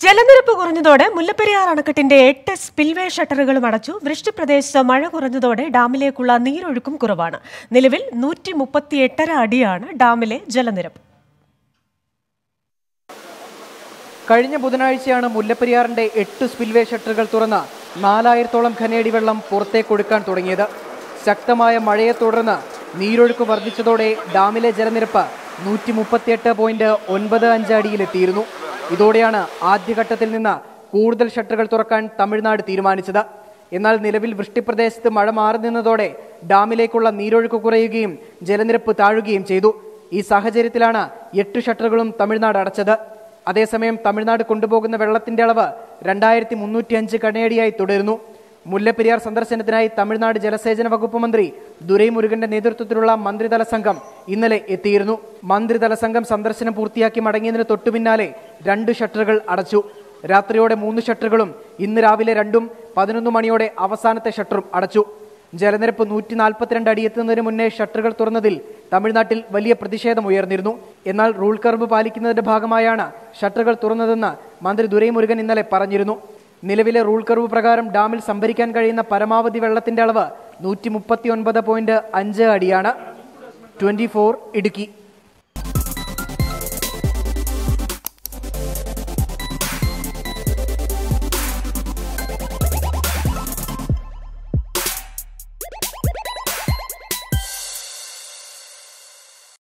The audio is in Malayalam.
ജലനിരപ്പ് കുറഞ്ഞതോടെ മുല്ലപ്പെരിയാർ അണക്കെട്ടിന്റെ എട്ട് സ്പിൽവേ ഷട്ടറുകളും അടച്ചു വൃഷ്ടിപ്രദേശത്ത് മഴ കുറഞ്ഞതോടെ ഡാമിലേക്കുള്ള നീരൊഴുക്കും കുറവാണ് നിലവിൽ നൂറ്റി മുപ്പത്തി എട്ടര അടിയാണ് ഡാമിലെ ജലനിരപ്പ് കഴിഞ്ഞ ബുധനാഴ്ചയാണ് മുല്ലപ്പെരിയാറിന്റെ എട്ട് സ്പിൽവേ ഷട്ടറുകൾ തുറന്ന് നാലായിരത്തോളം ഖനയടി വെള്ളം പുറത്തേക്കൊടുക്കാൻ തുടങ്ങിയത് ശക്തമായ മഴയെ തുടർന്ന് നീരൊഴുക്ക് വർദ്ധിച്ചതോടെ ഡാമിലെ ജലനിരപ്പ് നൂറ്റി മുപ്പത്തിയെട്ട് പോയിന്റ് ഒൻപത് അഞ്ച് അടിയിലെത്തിയിരുന്നു ഇതോടെയാണ് ആദ്യഘട്ടത്തിൽ നിന്ന് കൂടുതൽ ഷട്ടറുകൾ തുറക്കാൻ തമിഴ്നാട് തീരുമാനിച്ചത് എന്നാൽ നിലവിൽ വൃഷ്ടിപ്രദേശത്ത് മഴ മാറി നിന്നതോടെ ഡാമിലേക്കുള്ള നീരൊഴുക്ക് കുറയുകയും ജലനിരപ്പ് താഴുകയും ചെയ്തു ഈ സാഹചര്യത്തിലാണ് എട്ട് ഷട്ടറുകളും തമിഴ്നാട് അടച്ചത് അതേസമയം തമിഴ്നാട് കൊണ്ടുപോകുന്ന വെള്ളത്തിന്റെ അളവ് രണ്ടായിരത്തി മുന്നൂറ്റി അഞ്ച് കണയടിയായി തുടരുന്നു മുല്ലപ്പെരിയാർ സന്ദർശനത്തിനായി തമിഴ്നാട് ജലസേചന വകുപ്പ് മന്ത്രി ദുരൈമുരുകന്റെ നേതൃത്വത്തിലുള്ള മന്ത്രിതല സംഘം ഇന്നലെ എത്തിയിരുന്നു മന്ത്രിതല സംഘം സന്ദർശനം പൂർത്തിയാക്കി മടങ്ങിയതിന് തൊട്ടുപിന്നാലെ രണ്ട് ഷട്ടറുകൾ അടച്ചു രാത്രിയോടെ മൂന്ന് ഷട്ടറുകളും ഇന്ന് രാവിലെ രണ്ടും പതിനൊന്ന് മണിയോടെ അവസാനത്തെ ഷട്ടറും അടച്ചു ജലനിരപ്പ് നൂറ്റി നാൽപ്പത്തിരണ്ട് അടി എത്തുന്നതിന് മുന്നേ ഷട്ടറുകൾ തുറന്നതിൽ തമിഴ്നാട്ടിൽ വലിയ പ്രതിഷേധം ഉയർന്നിരുന്നു എന്നാൽ റൂൾ കർവ് പാലിക്കുന്നതിന്റെ ഭാഗമായാണ് ഷട്ടറുകൾ തുറന്നതെന്ന് മന്ത്രി ദുരൈമുരുകൻ ഇന്നലെ പറഞ്ഞിരുന്നു നിലവിലെ റൂൾ കർവ് പ്രകാരം ഡാമിൽ സംഭരിക്കാൻ കഴിയുന്ന പരമാവധി വെള്ളത്തിന്റെ അളവ് നൂറ്റി മുപ്പത്തി ഒൻപത് പോയിന്റ് അഞ്ച് അടിയാണ് ട്വന്റി ഫോർ ഇടുക്കി